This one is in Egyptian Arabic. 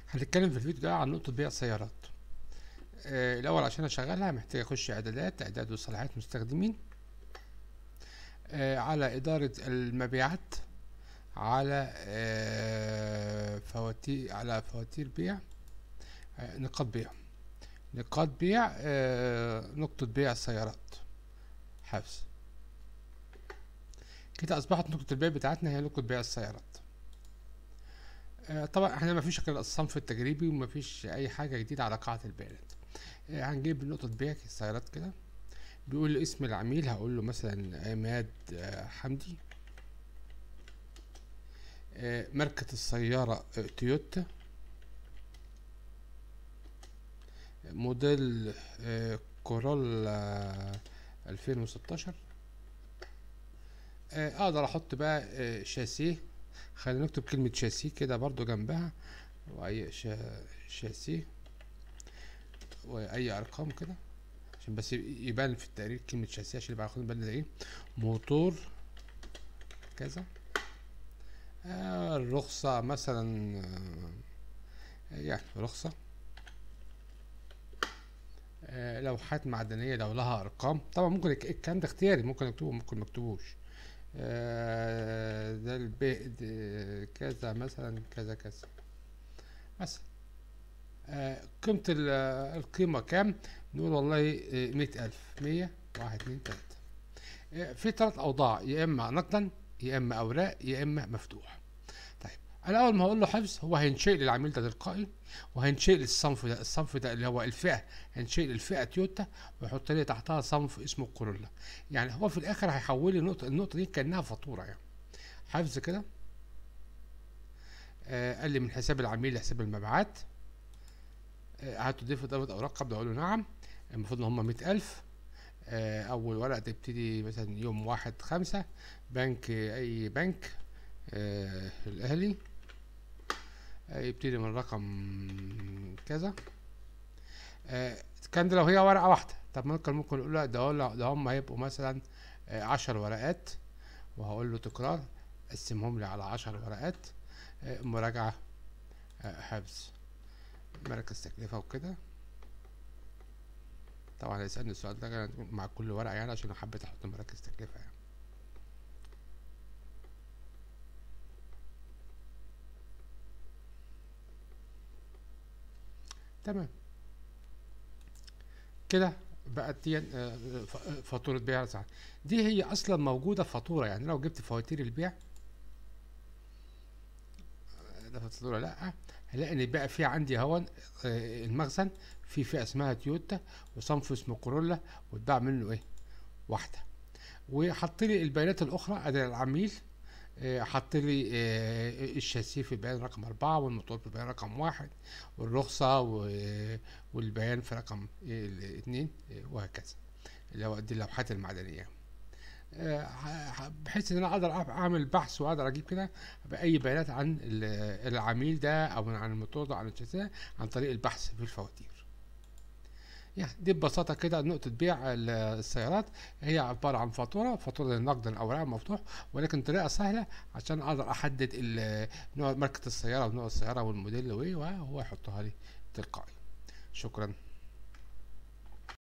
هنتكلم في الفيديو ده عن نقطة بيع سيارات آه الأول عشان أشغلها محتاج أخش إعدادات إعداد وصلاحيات مستخدمين آه على إدارة المبيعات على آه فواتير على فواتير بيع آه نقاط بيع نقاط بيع آه نقطة بيع السيارات حفظ كده أصبحت نقطة البيع بتاعتنا هي نقطة بيع السيارات آه، طبعا احنا ما فيش غير الصنف التجريبي وما فيش اي حاجه جديده على قاعده البيانات آه، هنجيب نقطه بيع السيارات كده بيقول لي اسم العميل هقول له مثلا عماد آه، حمدي ماركة السيارة تويوتا موديل كورولا 2016 اقدر احط بقى شاسيه خلينا نكتب كلمة شاسيه كده برضو جنبها واي شا... شاسيه واي ارقام كده عشان بس يبان في التقرير كلمة شاسيه عشان يبقى واخدين بالنا ده ايه موتور كذا آه الرخصة مثلا آه يعني رخصة آه لوحات معدنية لو لها أرقام طبعا ممكن الكلام ده اختياري ممكن أكتبه ممكن مكتبوش ده البيع كذا مثلا كذا كذا مثلا قيمة القيمة كام نقول والله مية ألف مية واحد اتنين تلاتة في تلات أوضاع يا إما نقدا يا إما أوراق يا إما مفتوح طيب أنا أول ما هقول له حفظ هو هينشئ لي العميل ده تلقائي وهينشئ لي الصنف ده الصنف ده اللي هو الفئة هينشئ لي الفئة تويوتا ويحط لي تحتها صنف اسمه كورولا يعني هو في الآخر هيحول لي النقطة النقطة دي كأنها فاتورة يعني حفظ كده آه قال لي من حساب العميل لحساب المبيعات آه هتضيف إضافة أوراق قبل أقول له نعم المفروض إن هما مية ألف آه أول ورقة تبتدي مثلا يوم واحد خمسة بنك أي بنك آه الأهلي يبتدي من رقم كذا آه كان ده لو هي ورقة واحدة طب ممكن ممكن نقول لا ده ده هم هيبقوا مثلا آه عشر ورقات وهقول له تكرار قسمهم لي على عشر ورقات آه مراجعة آه حفظ مركز تكلفة وكده طبعا هيسألني السؤال ده مع كل ورقة يعني عشان حبيت احط مراكز تكلفة يعني تمام كده بقت دي فاتورة بيع ساعة دي هي أصلا موجودة فاتورة يعني لو جبت فواتير البيع ده فاتورة لأ هلاقي إن بقى في عندي هون المخزن في فئة اسمها تويوتا وصنف اسمه كورولا واتباع منه إيه واحدة وحط لي البيانات الأخرى أدي العميل حط لي الشاسيه في بيان رقم أربعة والموتور في بيان رقم واحد والرخصة والبيان في رقم اتنين وهكذا اللي هو دي اللوحات المعدنية بحيث ان انا اقدر اعمل بحث واقدر اجيب كده باي بيانات عن العميل ده او عن الموتور ده عن الشاسيه عن طريق البحث في الفواتير يعني دي ببساطه كده نقطه بيع السيارات هي عباره عن فاتوره فاتوره النقد الاوراق مفتوح ولكن طريقه سهله عشان اقدر احدد نوع ماركه السياره ونوع السياره والموديل وايه وهو يحطها لي تلقائي شكرا